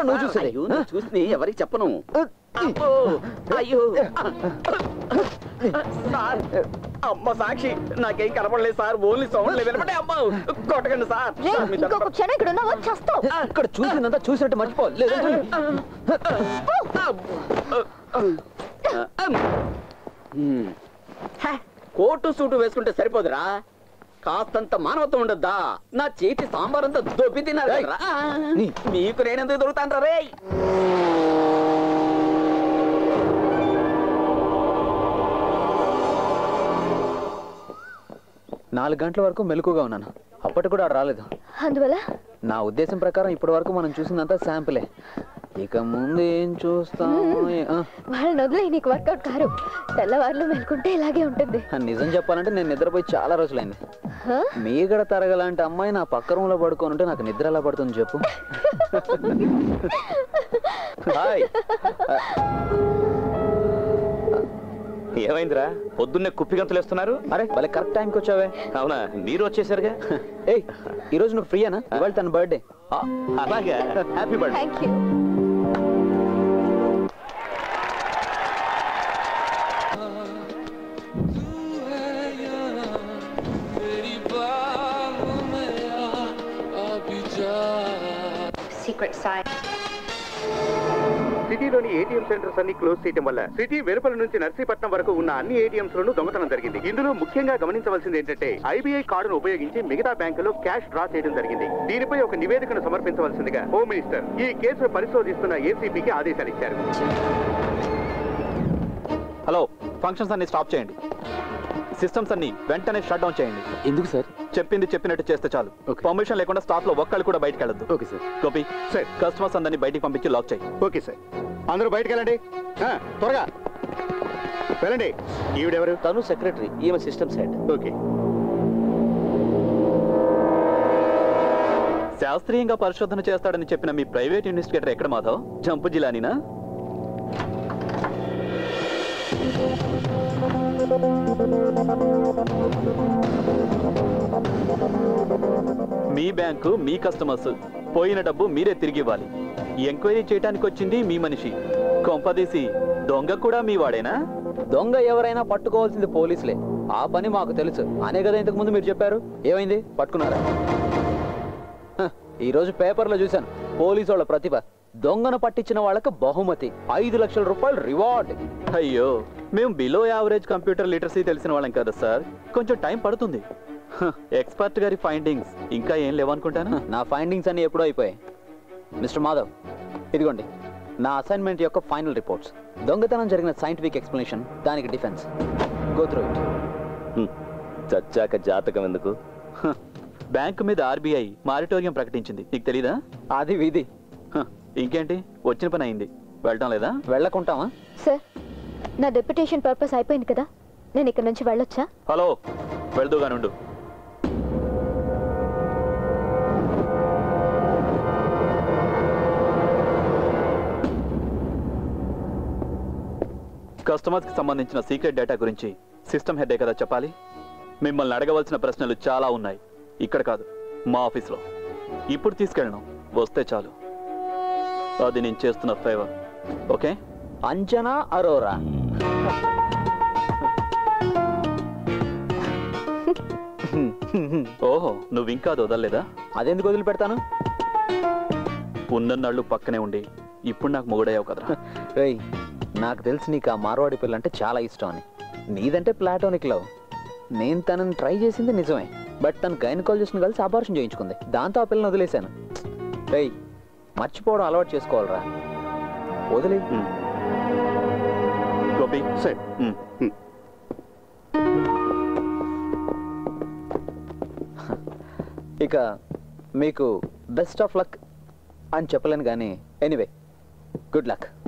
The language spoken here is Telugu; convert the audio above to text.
నువ్వు చూసేది అయ్యో నువ్వు చూసి ఎవరికి చెప్పను అబ్బో, అయ్యో సార్ అమ్మ సాక్షి నాకేం కనపడలేదు సార్ ఓన్లీ సౌండ్ వినపడే అమ్మ కొట్టకండి సార్ రే సార్, మీ ఇంకొక దండం- క్షణం ఇక్కడ ఉన్నావా చస్తావు ఇక్కడ చూసిందంతా చూసినట్టు మర్చిపో లేదంటే హ్మ్. హ, కోటు సూటు వేసుకుంటే సరిపోదురా కాస్తంత మానవత్వం ఉండద్దా నా చేతి సాంబార్ అంతా దొబ్బి తిన్నారు కదరా. నీ- మీకు నేనెందుకు దొరుకుతాను రే నాలుగు గంటల వరకు మెలకుగా ఉన్నాను అప్పటి కూడా ఆడు రాలేదు అందువల్ల నా ఉద్దేశం ప్రకారం ఇప్పటి వరకు మనం చూసిందంతా శాంపులే ఇక ముందు ఏం చూస్తాం ఏ- ఆ, వాళ్ళని వదిలే నీకు వర్కౌట్ కారు తెల్లవారులు మెలుకుంటే ఇలాగే ఉంటుంది నిజం చెప్పాలంటే నేను నిద్రపోయి చాలా రోజులైంది హ? మీగడ తరగలాంటి అమ్మాయి నా పక్క రూమ్లో పడుకొని ఉంటే నాకు నిద్ర ఎలా పడుతుంది చెప్పు హాయ్ ఏమైందిరా పొద్దున్నే కుప్పి గంతులేస్తున్నారు అరే భలే కరెక్ట్ టైంకి వచ్చావే అవునా మీరు వచ్చేసరిగా ఏయ్ ఈరోజు నువ్వు ఫ్రీయేనా ఇవాళ తన బర్త్డే అలాగా happy birthday thank you secret side. సిటీలోని ఏటీఎం సెంటర్స్ అన్ని క్లోజ్ చేయడం వల్ల సిటీ వెలుపల నుంచి నర్సీపట్నం వరకు ఉన్న అన్ని ఏటీఎంస్ లోనూ దొంగతనం జరిగింది ఇందులో ముఖ్యంగా గమనించవలసింది ఏంటంటే ఐబీఐ కార్డును ఉపయోగించి మిగతా బ్యాంకులో క్యాష్ డ్రా చేయడం జరిగింది దీనిపై ఒక నివేదికను సమర్పించవలసిందిగా హోమ్ మినిస్టర్ ఈ కేసును పరిశోధిస్తున్న ఏసీబీకి ఆదేశాలు ఇచ్చారు హలో ఫంక్షన్స్ అన్ని స్టాప్ చేయండి సిస్టమ్స్ అన్ని వెంటనే షట్ డౌన్ చేయండి ఎందుకు సార్ చెప్పింది చెప్పినట్టు చేస్తే చాలు Okay. పర్మిషన్ లేకుండా స్టాఫ్ లో ఒక్కళ్ళు కూడా బయటకు వెళ్ళదు okay sir Gopi sir customers అందరినీ బయటికి పంపించి లాక్ చేయి ఓకే సార్ అందరూ బయటకు వెళ్ళండి ఆ, త్వరగా వెళ్ళండి ఈవిడెవరు తను సెక్రటరీ ఈమె సిస్టమ్ సెట్ ఓకే శాస్త్రీయంగా పరిశోధన చేస్తాడని చెప్పిన మీ ప్రైవేట్ ఇన్వెస్టిగేటర్ ఎక్కడ మాధవ్ జంపు జిలానీనా మీ బ్యాంకు మీ కస్టమర్స్ పోయిన డబ్బు మీరే తిరిగి ఇవ్వాలి ఎంక్వైరీ చేయడానికి వచ్చింది మీ మనిషి కొంపదీసి దొంగ కూడా మీ వాడేనా దొంగ ఎవరైనా పట్టుకోవాల్సింది పోలీసులే ఆ పని మాకు తెలుసు అనే కదా ఇంతకు ముందు మీరు చెప్పారు ఏమైంది పట్టుకున్నారా హ, ఈ రోజు పేపర్లో చూశాను పోలీసు వాళ్ళ ప్రతిభ దొంగను పట్టించిన వాళ్ళకి బహుమతి ఐదు లక్షల రూపాయలు రివార్డ్ అయ్యో మేము బిలో యావరేజ్ కంప్యూటర్ లిటరసీ తెలిసిన వాళ్ళం కదా సార్ కొంచెం టైం పడుతుంది ఎక్స్పర్ట్ గారి ఫైండింగ్స్ ఇంకా ఏం లేవనుకుంటాను నా ఫైండింగ్స్ అన్ని ఎప్పుడో అయిపోయాయి మిస్టర్ మాధవ్ ఇదిగోండి నా అసైన్మెంట్ యొక్క ఫైనల్ రిపోర్ట్స్ దొంగతనం జరిగిన సైంటిఫిక్ ఎక్స్ప్లెనేషన్ దానికి డిఫెన్స్ గో త్రూ ఇట్ చచ్చాక జాతకం ఎందుకు బ్యాంకు మీద ఆర్బీఐ మారిటోరియం ప్రకటించింది నీకు తెలీదా అది విధి హ, ఇంకేంటి వచ్చిన పని అయింది వెళ్ళటం లేదా వెళ్ళకుంటామా సార్ నా డెప్యుటేషన్ పర్పస్ అయిపోయింది కదా నేను ఇక్కడ నుంచి వెళ్ళొచ్చా హలో వెళ్దూగానుండు కస్టమర్స్ కి సంబంధించిన సీక్రెట్ డేటా గురించి సిస్టమ్ హెడ్ కదా చెప్పాలి మిమ్మల్ని అడగవలసిన ప్రశ్నలు చాలా ఉన్నాయి ఇక్కడ కాదు మా ఆఫీస్లో ఇప్పుడు తీసుకెళ్ళను వస్తే చాలు అది నేను చేస్తున్న ఫేవర్ ఓకే అంజనా అరోరా ఓహో నువ్వు ఇంకా అది వదలలేదా అదెందుకు వదిలిపెడతాను ఉన్నన్నాళ్ళు పక్కనే ఉండి ఇప్పుడు నాకు మొగుడయ్యావు కదరా రేయ్ నాకు తెలిసి నీకు ఆ మార్వాడి పిల్ల అంటే చాలా ఇష్టం అని నీదంటే ప్లాటోనిక్ లవ్ నేను తనని ట్రై చేసింది నిజమే బట్ తను గైనకాలజిస్ట్ని కలిసి అబార్షన్ చేయించుకుంది దాంతో ఆ పిల్లని వదిలేశాను రేయ్ మర్చిపోవడం అలవాటు చేసుకోవాలరా వదిలే ఉమ్. గోపి సార్ ఉమ్. ఇక మీకు బెస్ట్ ఆఫ్ లక్ అని చెప్పలేను కానీ ఎనీవే గుడ్ లక్